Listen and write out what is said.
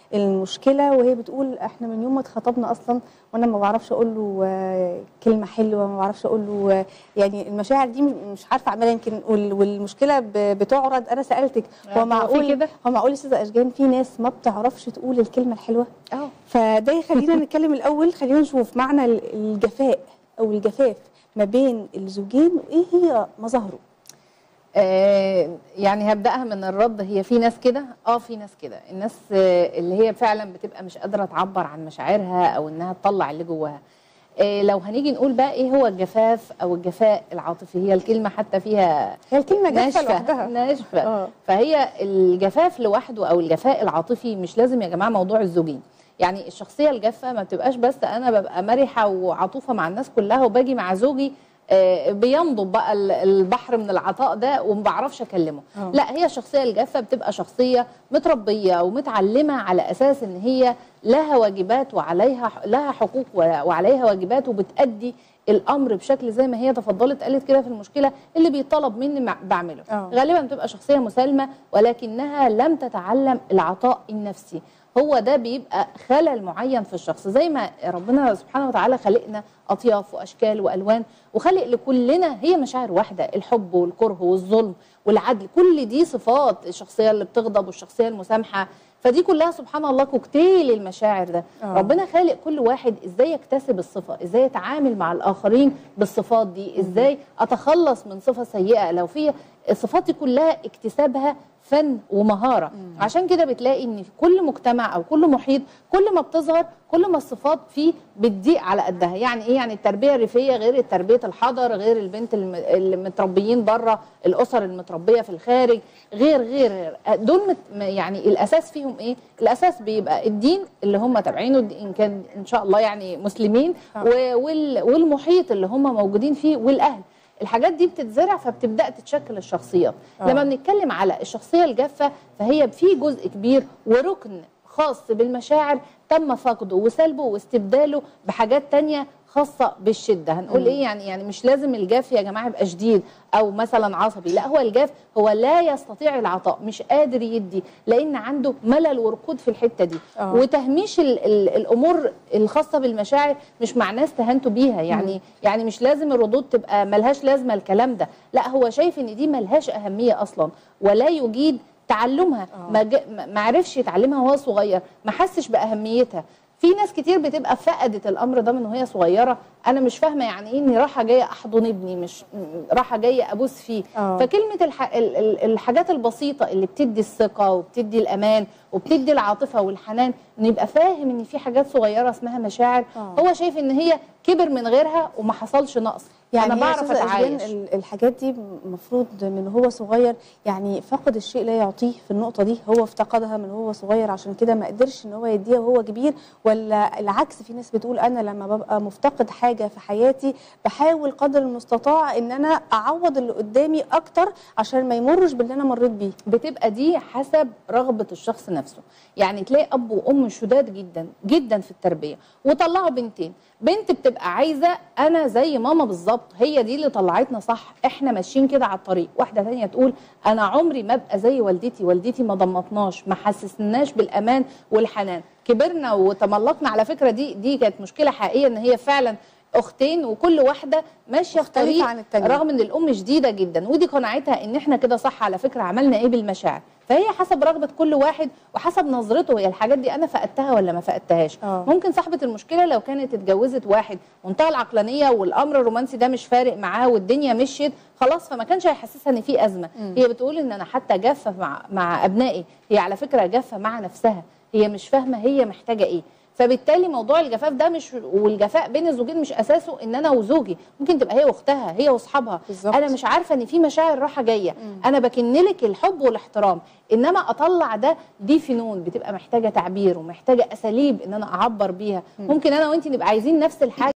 المشكله وهي بتقول احنا من يوم ما اتخطبنا اصلا وانا ما بعرفش اقول له آه، كلمه حلوه ما بعرفش اقول له آه، يعني المشاعر دي مش عارفه اعملها يمكن وال- والمشكله ب- بتعرض انا سالتك هو هو في معقول كده؟ هو معقول يا استاذه اشجان في ناس ما بتعرفش تقول الكلمه الحلوه اه فده يخلينا نتكلم الاول خلينا نشوف معنى ال- الجفاء او الجفاف ما بين الزوجين وايه هي مظاهره آه، يعني هبداها من الرد هي في ناس كده اه في ناس كده الناس آه، اللي هي فعلا بتبقى مش قادره تعبر عن مشاعرها او انها تطلع اللي جواها آه، لو هنيجي نقول بقى ايه هو الجفاف او الجفاء العاطفي هي الكلمه حتى فيها هي الكلمه جافه ناشفه لوحدها ناشفه اه فهي الجفاف لوحده او الجفاء العاطفي مش لازم يا جماعه موضوع الزوجين يعني الشخصيه الجافه ما بتبقاش بس انا ببقى مرحه وعطوفه مع الناس كلها وباجي مع زوجي آه، بينضب بقى ال- البحر من العطاء ده وما بعرفش اكلمه آه. لا هي الشخصيه الجافه بتبقى شخصيه متربيه ومتعلمه على اساس ان هي لها واجبات وعليها لها حقوق و- وعليها واجبات وبتأدي الامر بشكل زي ما هي تفضلت قالت كده في المشكله اللي بيطلب مني مع- بعمله آه. غالبا بتبقى شخصيه مسالمه ولكنها لم تتعلم العطاء النفسي هو ده بيبقى خلل معين في الشخص زي ما ربنا سبحانه وتعالى خلقنا اطياف واشكال والوان وخلق لكلنا هي مشاعر واحده الحب والكره والظلم والعدل كل دي صفات الشخصيه اللي بتغضب والشخصيه المسامحه فدي كلها سبحان الله كوكتيل المشاعر ده آه. ربنا خالق كل واحد ازاي يكتسب الصفه ازاي يتعامل مع الاخرين بالصفات دي ازاي اتخلص من صفه سيئه لو في الصفات دي كلها اكتسابها فن ومهاره عشان كده بتلاقي ان في كل مجتمع او كل محيط كل ما بتظهر كل ما الصفات فيه بتضيق على قدها يعني ايه يعني التربيه الريفيه غير تربيه الحضر غير البنت الم- المتربيين بره الاسر المتربيه في الخارج غير غير غير. دول مت يعني الاساس فيهم ايه الاساس بيبقى الدين اللي هم تابعينه ان كان ان شاء الله يعني مسلمين آه. و- وال- والمحيط اللي هم موجودين فيه والاهل الحاجات دي بتتزرع فبتبدا تتشكل الشخصيات آه. لما بنتكلم على الشخصيه الجافه فهي في جزء كبير وركن خاص بالمشاعر تم فقده وسلبه واستبداله بحاجات تانية خاصة بالشدة هنقول مم. ايه يعني يعني مش لازم الجاف يا جماعة يبقى شديد او مثلا عصبي لا هو الجاف هو لا يستطيع العطاء مش قادر يدي لان عنده ملل وركود في الحتة دي آه. وتهميش ال ال الامور الخاصة بالمشاعر مش مع ناس تهنتوا بيها يعني يعني مش لازم الردود تبقى ملهاش لازمة الكلام ده لا هو شايف ان دي ملهاش اهمية اصلا ولا يجيد تعلمها آه. ما, ج- ما ما عرفش يتعلمها وهو صغير ما حسش باهميتها في ناس كتير بتبقى فقدت الامر ده من وهي صغيره انا مش فاهمه يعني ايه اني رايحه جايه احضن ابني مش م- رايحه جايه ابوس فيه آه. فكلمه الح... ال- ال- الحاجات البسيطه اللي بتدي الثقه وبتدي الامان وبتدي العاطفه والحنان انه يبقى فاهم ان في حاجات صغيره اسمها مشاعر آه. هو شايف ان هي كبر من غيرها وما حصلش نقص يعني انا هي بعرف أستاذة أشجان اتعايش ال- الحاجات دي المفروض من هو صغير يعني فقد الشيء لا يعطيه في النقطه دي هو افتقدها من هو صغير عشان كده ما قدرش ان هو يديها وهو كبير ولا العكس في ناس بتقول انا لما ببقى مفتقد حاجه في حياتي بحاول قدر المستطاع ان انا اعوض اللي قدامي اكتر عشان ما يمرش باللي انا مريت بيه بتبقى دي حسب رغبة الشخص نفسه يعني تلاقي أب وأم شداد جدا جدا في التربية وطلعوا بنتين بنت بتبقى عايزة أنا زي ماما بالظبط هي دي اللي طلعتنا صح إحنا ماشيين كده على الطريق واحدة تانية تقول أنا عمري ما أبقى زي والدتي والدتي ما ضمتناش ما حسسناش بالأمان والحنان كبرنا وتملقنا على فكرة دي دي كانت مشكلة حقيقية إن هي فعلا اختين وكل واحده ماشيه في مختلفة طريق عن التانية. رغم ان الام شديده جدا ودي قناعتها ان احنا كده صح على فكره عملنا ايه بالمشاعر فهي حسب رغبه كل واحد وحسب نظرته هي الحاجات دي انا فقدتها ولا ما فقدتهاش آه. ممكن صاحبه المشكله لو كانت اتجوزت واحد منتهى العقلانيه والامر الرومانسي ده مش فارق معاه والدنيا مشيت خلاص فما كانش هيحسسها ان في ازمه مم. هي بتقول ان انا حتى جافه مع مع ابنائي هي على فكره جافه مع نفسها هي مش فاهمه هي محتاجه ايه فبالتالي موضوع الجفاف ده مش والجفاء بين الزوجين مش اساسه ان انا وزوجي ممكن تبقى هي واختها هي واصحابها بالظبط. انا مش عارفه ان في مشاعر راحه جايه مم. انا بكنلك الحب والاحترام انما اطلع ده دي فنون بتبقى محتاجه تعبير ومحتاجه اساليب ان انا اعبر بيها مم. ممكن انا وانت نبقى عايزين نفس الحاجه